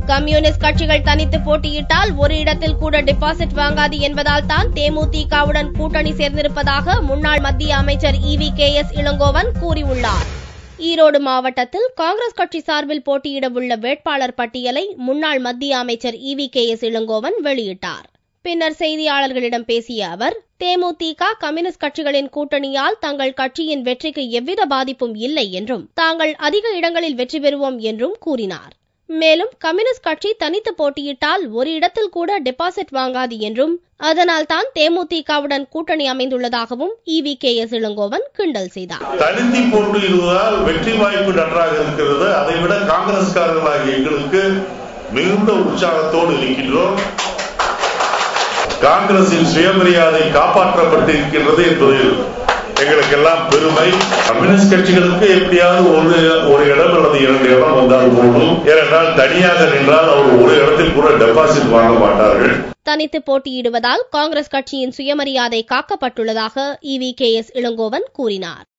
communist கட்சிகள் தனித்து போட்டியிட்டால் ஒரு இடத்தில் கூட டெபாசிட் வாங்காது என்பதால் தான் தேமுதிகவுடன் கூட்டணி சேர்ந்திருப்பதாக முன்னாள் மத்திய அமைச்சர் இவி கே எஸ் இளங்கோவன் கூறியுள்ளார் ஈரோடு மாவட்டத்தில் காங்கிரஸ் கட்சி சார்பில் போட்டியிடவுள்ள வேட்பாளர் பட்டியலை முன்னாள் மத்திய அமைச்சர் இவி கே எஸ் இளங்கோவன் வெளியிட்டார் பின்னர் செய்தியாளர்களிடம் பேசிய அவர் தேமுதிக கம்யூனிஸ்ட் கட்சிகளின் கூட்டணியால் தங்கள் கட்சியின் வெற்றிக்கு எவ்வித பாதிப்பும் இல்லை என்றும் தாங்கள் அதிக இடங்களில் வெற்றி பெறுவோம் என்றும் கூறினார் மேலும் கம்யூனிஸ்ட் கட்சி தனித்து போட்டியிட்டால் ஒரு இடத்தில் கூட டெபாசிட் வாங்காது என்றும் அதனால் தான் தேமுதிகவுடன் கூட்டணி அமைந்துள்ளதாகவும் இவி கே எஸ் இளங்கோவன் கிண்டல் செய்தார் தனித்து போட்டியிடுவதால் வெற்றி வாய்ப்பு நன்றாக இருக்கிறது அதைவிட காங்கிரஸ்காரர்களாகிய எங்களுக்கு மிகுந்த உற்சாகத்தோடு இருக்கின்றோம் காங்கிரசின் சுயமரியாதை காப்பாற்றப்பட்டிருக்கின்றது என்பதில் எங்களுக்கெல்லாம் பெருமை கம்யூனிஸ்ட் கட்சிகளுக்கு எப்படியாவது ஒரு ஒரு இடம் அல்லது இரண்டு இடம் வந்தால் போதும் ஏனென்றால் தனியாக நின்றால் அவர் ஒரு இடத்தில் கூட டெபாசிட் வாங்க மாட்டார்கள் தனித்து போட்டியிடுவதால் காங்கிரஸ் கட்சியின் சுயமரியாதை காக்கப்பட்டுள்ளதாக இவி கே எஸ் இளங்கோவன் கூறினார்